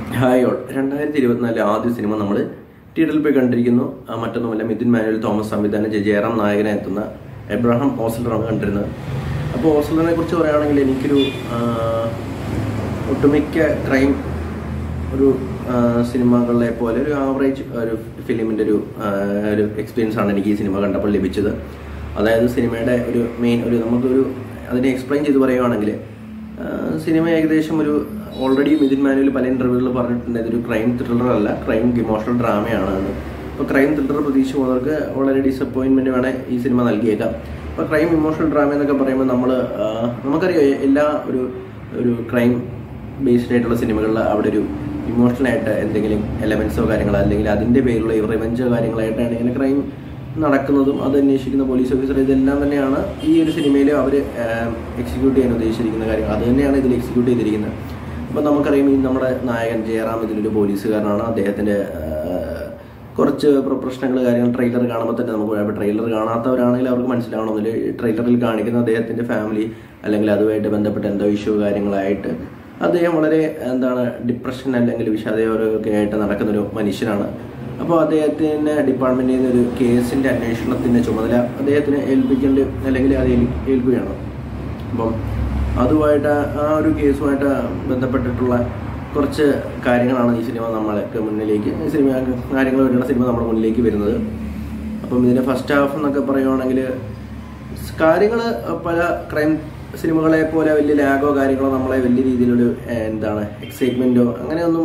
hi all രണ്ടായിരത്തി ഇരുപത്തിനാലിലെ ആദ്യ സിനിമ നമ്മൾ തിയേറ്ററിൽ പോയി കണ്ടിരിക്കുന്നു ആ മറ്റൊന്നുമല്ല മിഥുൻ മാനുവൽ തോമസ് സംവിധാനം ചെയ്ത് ജയറാം നായകനെ എത്തുന്ന എബ്രഹാം ഓസ്ലറാണ് കണ്ടിരുന്നത് അപ്പോൾ ഓസ്ലറിനെ കുറിച്ച് പറയുകയാണെങ്കിൽ എനിക്കൊരു ആ, ഒട്ടുമിക്ക ക്രൈം ഒരു ആ, സിനിമകളിലെ പോലെ ഒരു ആവറേജ് ഒരു ഫിലിമിൻ്റെ ഒരു ആ, ഒരു എക്സ്പീരിയൻസ് ആണ് എനിക്ക് ഈ സിനിമ കണ്ടപ്പോൾ ലഭിച്ചത് അതായത് സിനിമയുടെ ഒരു മെയിൻ ഒരു നമുക്കൊരു അതിനെ എക്സ്പ്ലെയിൻ ചെയ്ത് പറയുകയാണെങ്കിൽ ആ, സിനിമ ഏകദേശം ഒരു ഓൾറെഡി മിഥുൻ മാനുവൽ പല ഇന്റർവ്യൂകളിൽ പറഞ്ഞിട്ടുണ്ട് ഇതൊരു ക്രൈം ത്രില്ലർ അല്ല ക്രൈം ഇമോഷണൽ ഡ്രാമയാണ് എന്ന് അപ്പോൾ ക്രൈം ത്രില്ലർ പ്രതീക്ഷ പോകുന്നവർക്ക് വളരെ ഡിസപ്പോയിൻമെന്റ് വേണേൽ ഈ സിനിമ നൽകിയേക്കാം അപ്പോൾ ക്രൈം ഇമോഷണൽ ഡ്രാമ എന്നൊക്കെ പറയുമ്പോൾ നമ്മൾ നമുക്കറിയാം എല്ലാ ഒരു ഒരു ക്രൈം ബേസ്ഡ് ആയിട്ടുള്ള സിനിമകളിൽ അവിടെ ഒരു ഇമോഷണൽ ആയിട്ട് എന്തെങ്കിലും എലമെന്റ്സോ കാര്യങ്ങളോ അല്ലെങ്കിൽ അതിന്റെ പേരിലുള്ള റിവെഞ്ചോ കാര്യങ്ങളായിട്ടാണ് ഇങ്ങനെ ക്രൈം നടക്കുന്നതും അത് അന്വേഷിക്കുന്ന പോലീസ് ഓഫീസർ ഇതെല്ലാം തന്നെയാണ് ഈ ഒരു സിനിമയിൽ അവർ എക്സിക്യൂട്ട് ചെയ്യാൻ ഉദ്ദേശിച്ചിരിക്കുന്ന കാര്യങ്ങൾ അത് തന്നെയാണ് ഇതിൽ എക്സിക്യൂട്ട് ചെയ്തിരിക്കുന്നത് അപ്പോൾ നമുക്കറിയാം ഈ നമ്മുടെ നായകൻ ജയറാം ഇതിലൊരു പോലീസുകാരനാണ് അദ്ദേഹത്തിന്റെ ആ, കുറച്ച് പ്ര- പ്രശ്നങ്ങൾ കാര്യങ്ങൾ ട്രെയിലർ കാണുമ്പോൾ തന്നെ നമുക്ക് ട്രെയിലർ കാണാത്തവരാണെങ്കിൽ അവർക്ക് മനസ്സിലാവണമെന്നില്ല ട്രെയിലറിൽ കാണിക്കുന്ന അദ്ദേഹത്തിന്റെ ഫാമിലി അല്ലെങ്കിൽ അതുമായിട്ട് ബന്ധപ്പെട്ട എന്തോ ഇഷ്യൂ കാര്യങ്ങളായിട്ട് അദ്ദേഹം വളരെ എന്താണ് ഡിപ്രഷൻ അല്ലെങ്കിൽ വിഷാദയോരൊക്കെ ആയിട്ട് നടക്കുന്ന ഒരു മനുഷ്യനാണ് അപ്പോൾ അദ്ദേഹത്തിന് ഡിപ്പാർട്ട്മെന്റിൽ നിന്ന് ഒരു കേസിന്റെ അന്വേഷണത്തിന്റെ ചുമതല അദ്ദേഹത്തിന് ഏൽപ്പിക്കേണ്ടി അല്ലെങ്കിൽ അത് ഏൽ- ഏൽക്കുകയാണ് അപ്പം അതുമായിട്ട് ആ ഒരു കേസുമായിട്ട് ബന്ധപ്പെട്ടിട്ടുള്ള കുറച്ച് കാര്യങ്ങളാണ് ഈ സിനിമ നമ്മൾക്ക് മുന്നിലേക്ക് ഈ സിനിമ കാര്യങ്ങൾ വരുന്ന സിനിമ നമ്മുടെ മുന്നിലേക്ക് വരുന്നത് അപ്പം ഇതിന്റെ ഫസ്റ്റ് ഹാഫ് എന്നൊക്കെ പറയുവാണെങ്കിൽ കാര്യങ്ങൾ പല ക്രൈം സിനിമകളെ പോലെ വലിയ ലാഗോ കാര്യങ്ങളോ നമ്മളെ വലിയ രീതിയിലൊരു ഏഹ്, എന്താണ് എക്സൈറ്റ്മെന്റോ അങ്ങനെയൊന്നും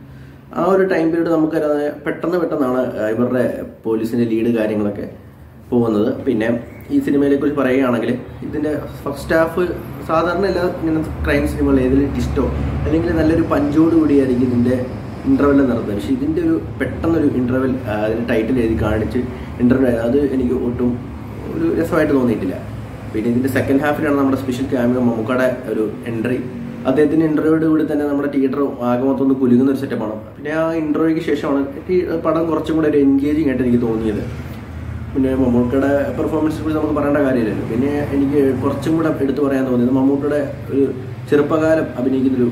ആ ഒരു ടൈം പീരീഡ് നമുക്ക് പെട്ടെന്ന് പെട്ടെന്നാണ് ഇവരുടെ പോലീസിന്റെ ലീഡ് കാര്യങ്ങളൊക്കെ പോകുന്നത് പിന്നെ ഈ സിനിമയെ കുറിച്ച് പറയുകയാണെങ്കിൽ ഇതിന്റെ ഫസ്റ്റ് ഹാഫ് സാധാരണ എല്ലാ ഇങ്ങനെ ക്രൈം സിനിമകൾ ഏതിൽ ഇഷ്ടോ അല്ലെങ്കിൽ നല്ലൊരു പഞ്ചോട് കൂടിയായിരിക്കും ഇതിന്റെ ഇന്റർവെൽ നടത്തുന്നത് പക്ഷെ ഇതിന്റെ ഒരു പെട്ടെന്നൊരു ഇന്റർവെൽ അതിന്റെ ടൈറ്റിൽ എഴുതി കാണിച്ച് ഇന്റർവെൽ അത് എനിക്ക് ഒട്ടും ഒരു രസമായിട്ട് തോന്നിയിട്ടില്ല പിന്നെ ഇതിന്റെ സെക്കൻഡ് ഹാഫിലാണ് നമ്മുടെ സ്പെഷ്യൽ ക്യാമിയോ മമ്മൂക്കയുടെ ഒരു എൻട്രി അദ്ദേഹത്തിന്റെ ഇന്റർവ്യൂയുടെ കൂടി തന്നെ നമ്മുടെ തിയേറ്റർ ആകെ മൊത്തം ഒന്ന് കുലുങ്ങുന്ന ഒരു സെറ്റപ്പാണ് പിന്നെ ആ ഇന്റർവ്യൂക്ക് ശേഷമാണ് ഈ പടം കുറച്ചും കൂടെ ഒരു എൻഗേജിങ് ആയിട്ട് എനിക്ക് തോന്നിയത് പിന്നെ മമ്മൂക്കയുടെ പെർഫോമൻസിനെ കുറിച്ച് നമുക്ക് പറയേണ്ട കാര്യമില്ലല്ലോ പിന്നെ എനിക്ക് കുറച്ചും കൂടെ എടുത്തു പറയാൻ തോന്നിയത് മമ്മൂക്കയുടെ ഒരു ചെറുപ്പകാലം അഭിനയിക്കുന്നൊരു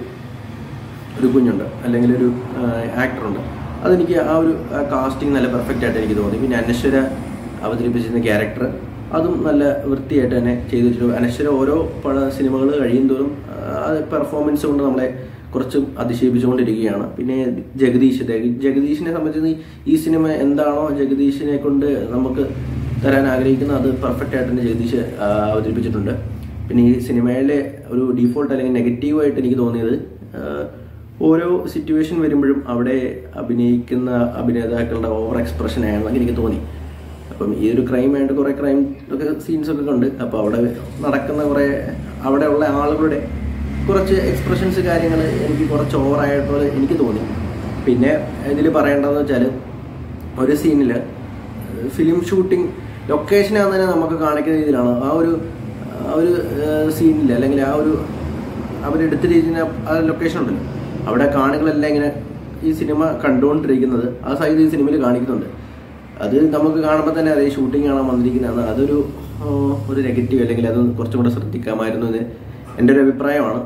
ഒരു കുഞ്ഞുണ്ട് അല്ലെങ്കിൽ ഒരു ആക്ടറുണ്ട് അതെനിക്ക് ആ ഒരു കാസ്റ്റിംഗ് നല്ല പെർഫെക്റ്റ് ആയിട്ട് എനിക്ക് തോന്നി പിന്നെ അനശ്വര അവതരിപ്പിച്ചിരുന്ന ക്യാരക്ടർ അതും നല്ല വൃത്തിയായിട്ട് തന്നെ ചെയ്തു വെച്ചിട്ടുണ്ട് അനശ്വര ഓരോ പട സിനിമകൾ കഴിയുന്തോറും പെർഫോമൻസ് കൊണ്ട് നമ്മളെ കുറച്ചും അതിശയിപ്പിച്ചുകൊണ്ടിരിക്കുകയാണ് പിന്നെ ജഗദീഷ് ജഗ- ജഗദീഷിനെ സംബന്ധിച്ച് ഈ സിനിമ എന്താണോ ജഗദീഷിനെ കൊണ്ട് നമുക്ക് തരാൻ ആഗ്രഹിക്കുന്ന അത് പെർഫെക്റ്റ് ആയിട്ട് തന്നെ ജഗദീഷ് ആ, അവതരിപ്പിച്ചിട്ടുണ്ട് പിന്നെ ഈ സിനിമയിലെ ഒരു ഡീഫോൾട്ട് അല്ലെങ്കിൽ നെഗറ്റീവായിട്ട് എനിക്ക് തോന്നിയത് ആ, ഓരോ സിറ്റുവേഷൻ വരുമ്പോഴും അവിടെ അഭിനയിക്കുന്ന അഭിനേതാക്കളുടെ ഓവർ എക്സ്പ്രഷൻ ആണെന്ന് എനിക്ക് തോന്നി അപ്പം ഈ ഒരു ക്രൈം ആയിട്ട് കുറെ ക്രൈം ഒക്കെ സീൻസ് ഒക്കെ ഉണ്ട് അപ്പോൾ അവിടെ നടക്കുന്ന കുറെ അവിടെയുള്ള ആളുകളുടെ കുറച്ച് എക്സ്പ്രഷൻസ് കാര്യങ്ങൾ എനിക്ക് കുറച്ച് ഓവറായിട്ട് എനിക്ക് തോന്നി പിന്നെ ഇതിൽ പറയേണ്ടതെന്ന് വെച്ചാൽ ഒരു സീനിൽ ഫിലിം ഷൂട്ടിംഗ് ലൊക്കേഷനാന്ന് തന്നെ നമുക്ക് കാണിക്കുന്ന രീതിയിലാണ് ആ ഒരു ആ ഒരു സീനിൽ അല്ലെങ്കിൽ ആ ഒരു അവരെടുത്തിരിക്കുന്ന ആ ലൊക്കേഷൻ ഉണ്ടല്ലോ അവിടെ കാണികളെല്ലാം ഇങ്ങനെ ഈ സിനിമ കണ്ടുകൊണ്ടിരിക്കുന്നത് ആ സൈഡ് ഈ സിനിമയിൽ കാണിക്കുന്നുണ്ട് അത് നമുക്ക് കാണുമ്പോൾ തന്നെ അതേ ഷൂട്ടിംഗ് കാണാൻ വന്നിരിക്കുന്നതാണ് അതൊരു ആ, ഒരു നെഗറ്റീവ് അല്ലെങ്കിൽ അത് കുറച്ചും കൂടെ ശ്രദ്ധിക്കാമായിരുന്നു എന്ന് എൻ്റെ ഒരു അഭിപ്രായമാണ്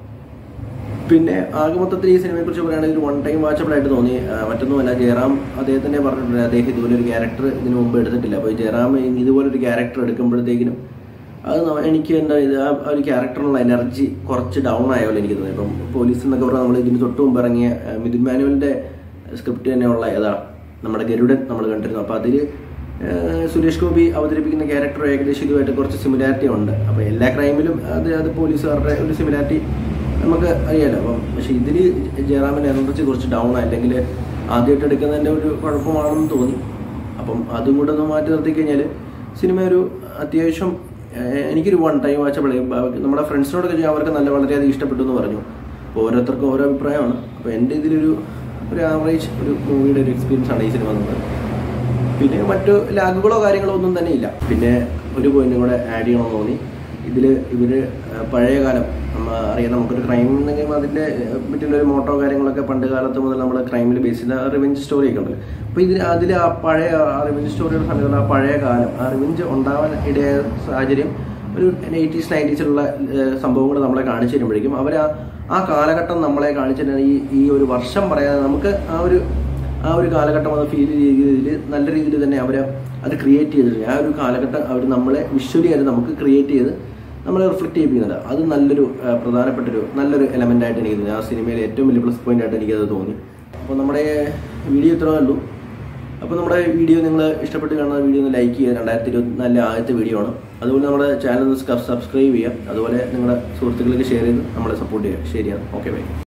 പിന്നെ ആകെ മൊത്തത്തിൽ ഈ സിനിമയെ കുറിച്ച് പറയുകയാണെങ്കിൽ ഒരു വൺ ടൈം വാച്ചബിൾ ആയിട്ട് തോന്നി ആ, മറ്റൊന്നുമല്ല ജയറാം അദ്ദേഹത്തിനെ പറഞ്ഞിട്ടുണ്ട് അദ്ദേഹം ഇതുപോലെ ഒരു ക്യാരക്ടർ ഇതിനു മുമ്പ് എടുത്തിട്ടില്ല അപ്പോൾ ജയറാം ഇനി ഇതുപോലെ ഒരു ക്യാരക്ടർ എടുക്കുമ്പോഴത്തേക്കിനും അത് ന- എനിക്ക് എന്താ ഇത് ആ ആ ഒരു ക്യാരക്ടറിനുള്ള എനർജി കുറച്ച് ഡൗൺ ആയ പോലെ എനിക്ക് തോന്നി ഇപ്പം പോലീസ് എന്നൊക്കെ പറഞ്ഞാൽ നമ്മൾ ഇതിന് തൊട്ട് മുമ്പ് ഇറങ്ങിയ ആ, മിഥുൻ മാനുവലിന്റെ സ്ക്രിപ്റ്റ് തന്നെയുള്ള ഏതാ നമ്മുടെ ഗരുഡൻ നമ്മൾ കണ്ടിരുന്നു അപ്പോൾ അതിൽ സുരേഷ് ഗോപി അവതരിപ്പിക്കുന്ന ക്യാരക്ടർ ഏകദേശം ഇതുമായിട്ട് കുറച്ച് സിമിലാരിറ്റി ഉണ്ട് അപ്പോൾ എല്ലാ ക്രൈമിലും അത് അത് പോലീസുകാരുടെ ഒരു സിമിലാരിറ്റി നമുക്ക് അറിയാലോ അപ്പം പക്ഷെ ഇതിൽ ജയറാമിന്റെ എനർജി കുറച്ച് ഡൗൺ അല്ലെങ്കിൽ ആദ്യമായിട്ട് എടുക്കുന്നതിന്റെ ഒരു കുഴപ്പമാണെന്ന് തോന്നി അപ്പം അതും കൂടെ ഒന്ന് മാറ്റി നിർത്തി കഴിഞ്ഞാൽ സിനിമ ഒരു അത്യാവശ്യം ഏഹ്, എനിക്കൊരു വൺ ടൈം വാച്ചബിൾ നമ്മുടെ ഫ്രണ്ട്സിനോടൊക്കെ ചെയ്യാൻ അവർക്ക് നല്ല വളരെയധികം ഇഷ്ടപ്പെട്ടു എന്ന് പറഞ്ഞു അപ്പോൾ ഓരോരുത്തർക്കും ഓരോ അഭിപ്രായമാണ് അപ്പോൾ എൻ്റെ ഇതിലൊരു ഒരു ആവറേജ് ഒരു മൂവിയുടെ ഒരു എക്സ്പീരിയൻസ് ആണ് ഈ സിനിമ എന്നുള്ളത് പിന്നെ മറ്റു ലാഗുകളോ കാര്യങ്ങളോ ഒന്നും തന്നെ ഇല്ല പിന്നെ ഒരു പോയിന്റും കൂടെ ആഡ് ചെയ്യണമെന്ന് തോന്നി ഇതിൽ ഇവര് ആ, പഴയ കാലം നമ്മ അറിയാം നമുക്കൊരു ക്രൈം എന്നെങ്കിൽ അതിന്റെ പറ്റിയുള്ള ഒരു മോട്ടോ കാര്യങ്ങളൊക്കെ പണ്ട് കാലത്ത് മുതൽ നമ്മൾ ക്രൈമിൽ ബേസ് ചെയ്ത റിവെഞ്ച് സ്റ്റോറി ഒക്കെ ഉണ്ടല്ലോ അപ്പൊ ഇതിൽ അതിൽ ആ പഴയ ആ റിവെഞ്ച് സ്റ്റോറിയുടെ സമയത്തുള്ള ആ പഴയ കാലം ആ റിവെഞ്ച് ഉണ്ടാവാൻ ഇടയായ സാഹചര്യം ഒരു എയ്റ്റീസ് നയൻറ്റീസിലുള്ള സംഭവങ്ങൾ നമ്മളെ കാണിച്ചു തരുമ്പോഴേക്കും അവർ ആ ആ കാലഘട്ടം നമ്മളെ കാണിച്ചിട്ട് ഈ ഈ ഒരു വർഷം പറയാതെ നമുക്ക് ആ ഒരു ആ ഒരു കാലഘട്ടം അത് ഫീൽ രീതിയിൽ നല്ല രീതിയിൽ തന്നെ അവരെ അത് ക്രിയേറ്റ് ചെയ്തിട്ടുണ്ട് ആ ഒരു കാലഘട്ടം അവർ നമ്മളെ വിഷ്വലി ആയിട്ട് നമുക്ക് ക്രിയേറ്റ് ചെയ്ത് നമ്മളെ റിഫ്ലക്ട് ചെയ്യിപ്പിക്കുന്നുണ്ട് അത് നല്ലൊരു ആ, പ്രധാനപ്പെട്ടൊരു നല്ലൊരു എലമെന്റ് ആയിട്ട് എനിക്ക് തോന്നി ആ സിനിമയിലെ ഏറ്റവും വലിയ പ്ലസ് പോയിന്റ് ആയിട്ട് എനിക്കത് തോന്നി അപ്പോൾ നമ്മുടെ വീഡിയോ ഇത്രയേ ഉള്ളൂ അപ്പോൾ നമ്മുടെ വീഡിയോ നിങ്ങൾ ഇഷ്ടപ്പെട്ട് കാണുന്ന വീഡിയോ ഒന്ന് ലൈക്ക് ചെയ്യുക രണ്ടായിരത്തി ഇരുപത്തിനാലിലെ ആദ്യത്തെ വീഡിയോ ആണ് അതുപോലെ നമ്മുടെ ചാനൽ ഒന്ന് സബ്സ്ക്രൈബ് ചെയ്യുക അതുപോലെ നിങ്ങളുടെ സുഹൃത്തുക്കൾക്ക് ഷെയർ ചെയ്ത് നമ്മളെ സപ്പോർട്ട് ചെയ്യുക ശരിയാണ് ഓക്കെ ബൈ